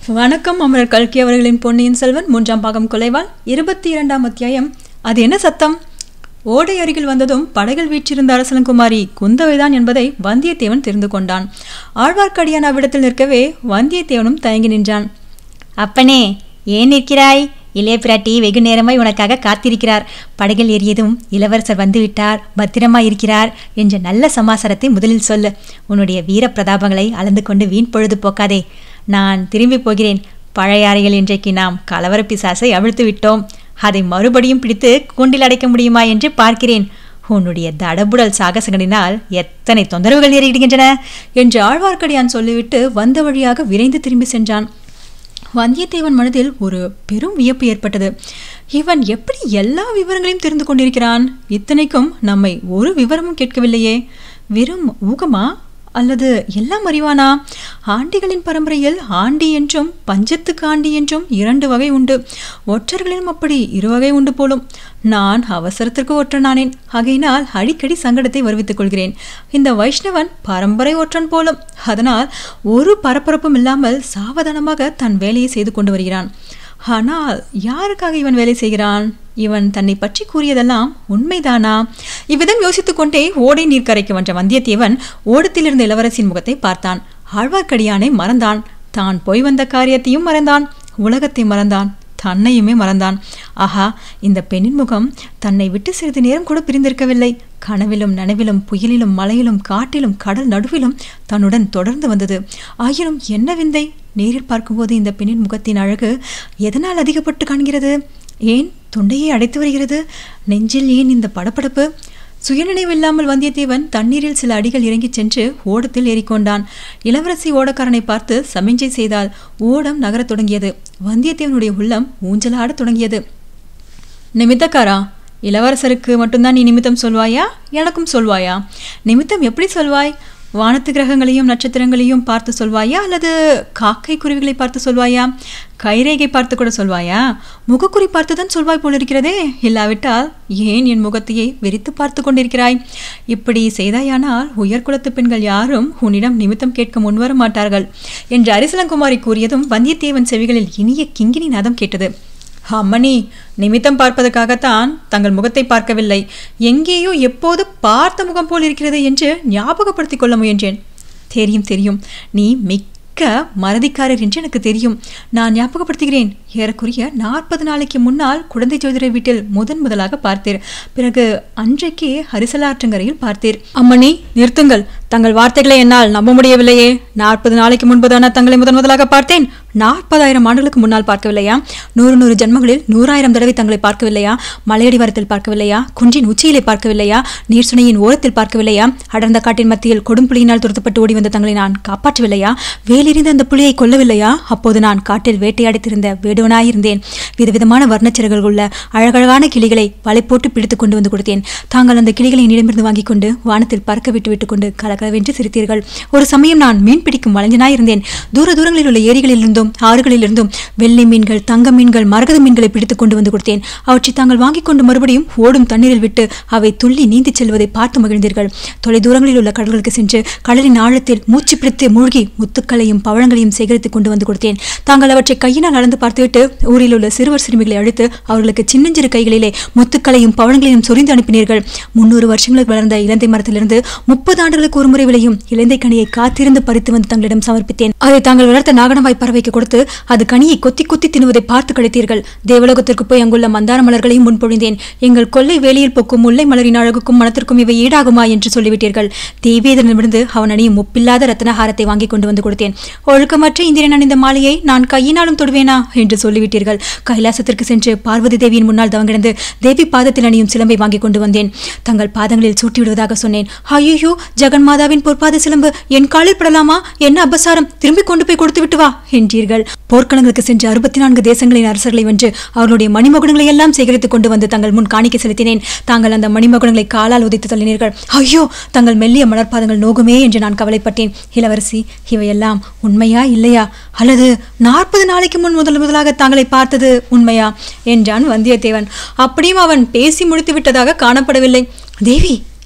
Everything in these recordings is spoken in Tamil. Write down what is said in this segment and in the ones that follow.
வணக்கம் அமரர் கல்கி அவர்களின் பொன்னியின் செல்வன் மூன்றாம் பாகம் கொலைவாள் இருபத்தி இரண்டாம் அத்தியாயம் அது என்ன சத்தம் ஓடை அருகில் வந்ததும் படகில் வீற்றிருந்த அரசலங்குமாரி குந்தவைதான் என்பதை வந்தியத்தேவன் தெரிந்து கொண்டான் ஆழ்வார்க்கடியான் அவ்விடத்தில் நிற்கவே வந்தியத்தேவனும் தயங்கி நின்றான் அப்பனே ஏன் நிற்கிறாய் இளைய பிராட்டி வெகு நேரமாய் உனக்காக காத்திருக்கிறார் படகில் ஏறியதும் இளவரசர் வந்துவிட்டார் பத்திரமாய் இருக்கிறார் என்ற நல்ல சமாசாரத்தை முதலில் சொல்லு உன்னுடைய வீர பிரதாபங்களை அளந்து கொண்டு வீண் பொழுது போக்காதே நான் திரும்பி போகிறேன் பழையாறையில் இன்றைக்கு நாம் கலவர பிசாசை அவிழ்த்து விட்டோம் அதை மறுபடியும் பிடித்து கூண்டில் அடைக்க முடியுமா என்று பார்க்கிறேன் உன்னுடைய தடபுடல் சாகசங்களினால் எத்தனை தொந்தரவுகள் நேரிடுகின்றன என்று ஆழ்வார்க்கடியான் சொல்லிவிட்டு வந்த வழியாக விரைந்து திரும்பி சென்றான் வந்தியத்தேவன் மனதில் ஒரு பெரும் வியப்பு ஏற்பட்டது இவன் எப்படி எல்லா விவரங்களையும் தெரிந்து கொண்டிருக்கிறான் இத்தனைக்கும் நம்மை ஒரு விவரமும் கேட்கவில்லையே வெறும் ஊகமா அல்லது எல்லாம் அறிவானா ஆண்டிகளின் பரம்பரையில் ஆண்டி என்றும் பஞ்சத்துக்கு ஆண்டி என்றும் இரண்டு வகை உண்டு ஒற்றர்களிலும் அப்படி இரு வகை உண்டு போலும் நான் அவசரத்திற்கு ஒற்றனானேன் ஆகையினால் அடிக்கடி சங்கடத்தை வருவித்துக் கொள்கிறேன் இந்த வைஷ்ணவன் பரம்பரை ஒற்றன் போலும் அதனால் ஒரு பரபரப்பும் இல்லாமல் சாவதானமாக தன் வேலையை செய்து கொண்டு வருகிறான் ஆனால் யாருக்காக இவன் வேலை செய்கிறான் இவன் தன்னை பற்றி கூறியதெல்லாம் உண்மைதானா இவ்விதம் யோசித்துக் கொண்டே ஓடை நீர்க்கரைக்கு வந்த வந்தியத்தேவன் ஓடத்தில் இருந்த இளவரசின் முகத்தை பார்த்தான் ஆழ்வார்க்கடியானை மறந்தான் தான் போய் வந்த காரியத்தையும் மறந்தான் உலகத்தை மறந்தான் தன்னையுமே மறந்தான் ஆஹா இந்த பெண்ணின் முகம் தன்னை விட்டு சிறிது நேரம் கூட பிரிந்திருக்கவில்லை கனவிலும் நனவிலும் புயலிலும் மலையிலும் காட்டிலும் கடல் நடுவிலும் தன்னுடன் தொடர்ந்து வந்தது ஆயினும் என்ன விந்தை நேரில் பார்க்கும்போது இந்த பெண்ணின் முகத்தின் அழகு எதனால் அதிகப்பட்டு காண்கிறது ஏன் தொண்டையை அடைத்து வருகிறது நெஞ்சில் ஏன் இந்த படபடப்பு சுயநினைவில்லாமல் வந்தியத்தேவன் தண்ணீரில் சில அடிகள் இறங்கிச் சென்று ஓடத்தில் ஏறிக்கொண்டான் இளவரசி ஓடக்காரனை பார்த்து சமிஞ்சை செய்தால் ஓடம் நகரத் தொடங்கியது வந்தியத்தேவனுடைய உள்ளம் ஊஞ்சலாடத் தொடங்கியது நிமித்தக்காரா இளவரசருக்கு மட்டும்தான் நீ நிமித்தம் சொல்வாயா எனக்கும் சொல்வாயா நிமித்தம் எப்படி சொல்வாய் வானத்து கிரகங்களையும் நட்சத்திரங்களையும் பார்த்து சொல்வாயா அல்லது காக்கை குருவிகளை பார்த்து சொல்வாயா கைரேகை பார்த்து கூட சொல்வாயா முகக்குறி பார்த்து தான் சொல்வாய் போல் இருக்கிறதே இல்லாவிட்டால் ஏன் என் முகத்தையே வெறித்து பார்த்து கொண்டிருக்கிறாய் இப்படி செய்தாயானால் உயர்குலத்து பெண்கள் யாரும் உன்னிடம் நிமித்தம் கேட்க முன்வர மாட்டார்கள் என்று அரிசலங்குமாரி கூறியதும் வந்தியத்தேவன் செவிகளில் இனிய கிங்கினி நாதம் கேட்டது அம்மணி நிமித்தம் பார்ப்பதற்காகத்தான் தங்கள் முகத்தை பார்க்கவில்லை எங்கேயோ எப்போது பார்த்த முகம் போல் இருக்கிறது என்று ஞாபகப்படுத்திக் கொள்ள முயன்றேன் தெரியும் தெரியும் நீ மிக்க மறதிக்காரர் என்று எனக்கு தெரியும் நான் ஞாபகப்படுத்துகிறேன் ஏறக்குறைய நாற்பது நாளைக்கு முன்னால் குழந்தை ஜோதிடர் வீட்டில் முதன் முதலாக பார்த்தீர் பிறகு அன்றைக்கே ஹரிசலாற்றங்கரையில் பார்த்தீர் அம்மணி நிறுத்துங்கள் தங்கள் வார்த்தைகளை என்னால் நம்ப முடியவில்லையே நாற்பது நாளைக்கு முன்பதான தங்களை முதன் முதலாக பார்த்தேன் நாற்பதாயிரம் ஆண்டுகளுக்கு முன்னால் பார்க்கவில்லையா நூறு நூறு ஜென்மங்களில் நூறாயிரம் தடவை தங்களை பார்க்கவில்லையா மலையடிவாரத்தில் பார்க்கவில்லையா குன்றின் உச்சியிலே பார்க்கவில்லையா நீர்சுனையின் ஓரத்தில் பார்க்கவில்லையா அடர்ந்த காட்டின் மத்தியில் கொடும்புலியினால் துரத்தப்பட்டு ஓடி வந்த தங்களை நான் காப்பாற்றவில்லையா வேலிரிந்த அந்த புலியை கொல்லவில்லையா அப்போது நான் காட்டில் வேட்டையாடித்திருந்த வேடுவனாயிருந்தேன் விதவிதமான வர்ணச்சிறகுகள் உள்ள அழகழகான கிளிகளை வலை போட்டு பிடித்து கொண்டு வந்து கொடுத்தேன் தாங்கள் அந்த கிளிகளை என்னிடமிருந்து வாங்கிக் கொண்டு வானத்தில் பறக்க விட்டு விட்டு கொண்டு கலகலவென்று சிரித்தீர்கள் ஒரு சமயம் நான் மீன் பிடிக்கும் வளைஞனாயிருந்தேன் தூர தூரங்களில் உள்ள ஏரிகளிலிருந்தும் ஆறுகளிலிருந்தும் வெள்ளை மீன்கள் தங்க மீன்கள் மரகத மீன்களை பிடித்து கொண்டு வந்து கொடுத்தேன் அவற்றை தாங்கள் வாங்கிக் கொண்டு மறுபடியும் ஓடும் தண்ணீரில் விட்டு அவை துள்ளி நீந்திச் செல்வதை பார்த்து மகிழ்ந்தீர்கள் தொலை தூரங்களில் உள்ள கடல்களுக்கு சென்று கடலின் ஆழத்தில் மூச்சு பிடித்து மூழ்கி முத்துக்களையும் பழங்களையும் சேகரித்துக் கொண்டு வந்து கொடுத்தேன் தாங்கள் அவற்றை கையினால் அளந்து பார்த்துவிட்டு ஊரில் உள்ள சிறுவர் சிறுமிகளை அழைத்து அவர்களுக்கு சின்னஞ்சிறு கைகளிலே முத்துக்களையும் பழங்களையும் சொரிந்து அனுப்பினீர்கள் முன்னூறு வருஷங்களுக்கு வளர்ந்த இலந்தை மரத்திலிருந்து முப்பது ஆண்டுகளுக்கு ஒரு முறை விளையும் இலந்தை கனியை காத்திருந்து பறித்து வந்து தங்களிடம் சமர்ப்பித்தேன் அதை தாங்கள் வளர்த்த நாகனவாய் பறவைக்கு கொடுத்து அது கனியை கொத்தி கொத்தி தின்னுவதை பார்த்து கழித்தீர்கள் தேவலோகத்திற்கு போய் அங்குள்ள மந்தார மலர்களையும் முன்பொழிந்தேன் எங்கள் கொல்லை வேலியில் போக்கும் முல்லை மலரின் அழகுக்கும் மனத்திற்கும் இவை ஈடாகுமா என்று சொல்லிவிட்டீர்கள் தேவேதனிடமிருந்து அவன் அணியும் ஒப்பில்லாத ரத்னஹாரத்தை வாங்கி கொண்டு வந்து கொடுத்தேன் ஒழுக்கமற்ற இந்திரன் அணிந்த மாலையை நான் கையினாலும் தொடுவேனா என்று சொல்லிவிட்டீர்கள் கைலாசத்திற்கு சென்று பார்வதி தேவியின் முன்னால் தவங்கிடந்து தேவி பாதத்தில் அணியும் சிலம்பை வாங்கி கொண்டு வந்தேன் தங்கள் பாதங்களில் சூட்டி விடுவதாக சொன்னேன் ஐயோ ஜெகன்மாதாவின் பொற்பாத சிலம்பு என் காலில் படலாமா என்ன அபசாரம் திரும்பி கொண்டு போய் கொடுத்து விட்டு வா என்றீர்கள் போர்க்களங்களுக்கு சென்று அறுபத்தி நான்கு தேசங்களின் அரசர்களை வென்று அவர்களுடைய மணிமகுடங்களை எல்லாம் சேகரித்துக் கொண்டு வந்து தங்கள் முன் காணிக்கை செலுத்தினேன் தாங்கள் அந்த மணிமகுடங்களை காலால் உதைத்து தள்ளினீர்கள் ஐயோ தங்கள் மெல்லிய மலர்பாதங்கள் நோகுமே என்று நான் கவலைப்பட்டேன் இளவரசி இவையெல்லாம் உண்மையா இல்லையா அல்லது நாற்பது நாளைக்கு முன் முதல் முதலாக தாங்களை பார்த்தது உண்மையா என்றான் வந்தியத்தேவன் அப்படியும் அவன் பேசி முடித்து விட்டதாக காணப்படவில்லை தேவி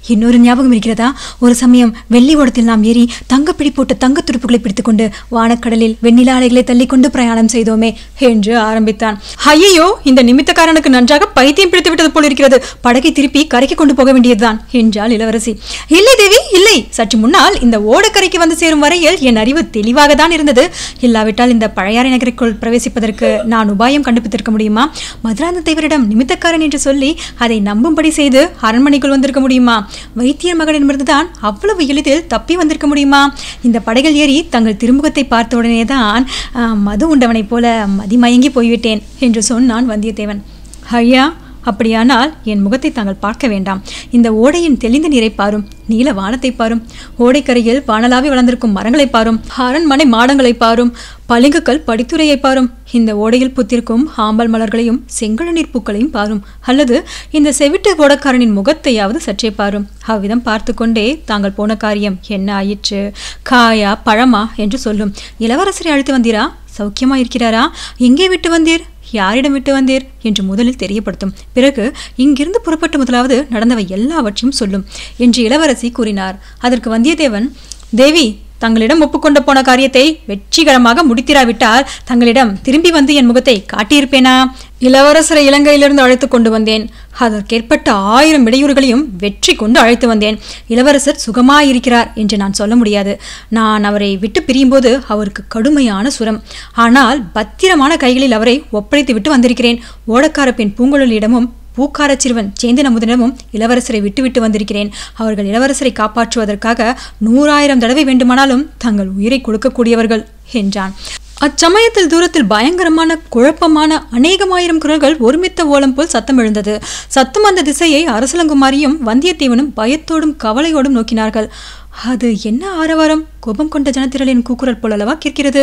இன்னொரு ஞாபகம் இருக்கிறதா ஒரு சமயம் வெள்ளி ஓடத்தில் நாம் ஏறி தங்கப்பிடி போட்ட தங்க துருப்புகளை பிடித்துக்கொண்டு வானக்கடலில் வெண்ணில அலைகளை தள்ளிக்கொண்டு பிரயாணம் செய்தோமே என்று ஆரம்பித்தான் ஐயோ இந்த நிமித்தக்காரனுக்கு நன்றாக பைத்தியம் பிடித்து விட்டது போல் இருக்கிறது படகை திருப்பி கரைக்கு கொண்டு போக வேண்டியதுதான் என்றாள் இளவரசி இல்லை தேவி இல்லை சற்று முன்னால் இந்த ஓடக்கரைக்கு வந்து சேரும் வரையில் என் அறிவு தெளிவாக தான் இருந்தது இல்லாவிட்டால் இந்த பழையாறை நகருக்குள் பிரவேசிப்பதற்கு நான் உபாயம் கண்டுபிடித்திருக்க முடியுமா மதுராந்த தேவரிடம் நிமித்தக்காரன் என்று சொல்லி அதை நம்பும்படி செய்து அரண்மனைக்குள் வந்திருக்க முடியுமா வைத்தியர் மகனிடமிருந்துதான் அவ்வளவு எளிதில் தப்பி வந்திருக்க முடியுமா இந்த படைகள் ஏறி தங்கள் திருமுகத்தை பார்த்த உடனே தான் மது உண்டவனைப் போல மதிமயங்கி போய்விட்டேன் என்று சொன்னான் வந்தியத்தேவன் ஐயா அப்படியானால் என் முகத்தை தாங்கள் பார்க்க வேண்டாம் இந்த ஓடையின் தெளிந்த நீரை பாரும் நீல வானத்தை பாரும் ஓடைக்கரையில் வானலாவி வளர்ந்திருக்கும் மரங்களை பாரும் அரண்மனை மாடங்களை பாரும் பளிங்குக்கல் படித்துறையை பாரும் இந்த ஓடையில் புத்திருக்கும் ஆம்பல் மலர்களையும் செங்கழநீர் பூக்களையும் பாரும் அல்லது இந்த செவிட்டு ஓடக்காரனின் முகத்தையாவது சற்றே பாரும் அவ்விதம் பார்த்து கொண்டே தாங்கள் போன காரியம் என்ன ஆயிற்று காயா பழமா என்று சொல்லும் இளவரசரை அழைத்து வந்தீரா சௌக்கியமா இருக்கிறாரா எங்கே விட்டு வந்தீர் யாரிடம் விட்டு வந்தீர் என்று முதலில் தெரியப்படுத்தும் பிறகு இங்கிருந்து புறப்பட்ட முதலாவது நடந்தவை எல்லாவற்றையும் சொல்லும் என்று இளவரசி கூறினார் அதற்கு வந்தியத்தேவன் தேவி தங்களிடம் ஒப்புக்கொண்டு போன காரியத்தை வெற்றிகரமாக முடித்திராவிட்டால் தங்களிடம் திரும்பி வந்து என் முகத்தை காட்டியிருப்பேனா இளவரசரை இலங்கையிலிருந்து அழைத்து கொண்டு வந்தேன் அதற்கேற்பட்ட ஆயிரம் இடையூறுகளையும் வெற்றி கொண்டு அழைத்து வந்தேன் இளவரசர் சுகமாயிருக்கிறார் என்று நான் சொல்ல முடியாது நான் அவரை விட்டு பிரியும்போது அவருக்கு கடுமையான சுரம் ஆனால் பத்திரமான கைகளில் அவரை ஒப்படைத்து விட்டு வந்திருக்கிறேன் ஓடக்கார பெண் பூங்குழலியிடமும் பூக்கார சிறுவன் சேந்தன் அமுதனமும் இளவரசரை விட்டுவிட்டு வந்திருக்கிறேன் அவர்கள் இளவரசரை காப்பாற்றுவதற்காக நூறாயிரம் தடவை வேண்டுமானாலும் தங்கள் உயிரை கொடுக்கக்கூடியவர்கள் என்றான் அச்சமயத்தில் தூரத்தில் பயங்கரமான குழப்பமான அநேகமாயிரம் குரல்கள் ஒருமித்த ஓலம் போல் சத்தம் எழுந்தது சத்தம் அந்த திசையை அரசலங்குமாரியும் வந்தியத்தேவனும் பயத்தோடும் கவலையோடும் நோக்கினார்கள் அது என்ன ஆரவாரம் கோபம் கொண்ட ஜனத்திரளின் கூக்குரல் போலல்லவா கேட்கிறது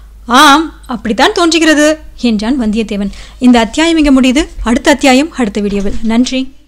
ஆம் அப்படித்தான் தோன்றுகிறது என்றான் வந்தியத்தேவன் இந்த அத்தியாயம் இங்க முடியுது அடுத்த அத்தியாயம் அடுத்த வீடியோவில் நன்றி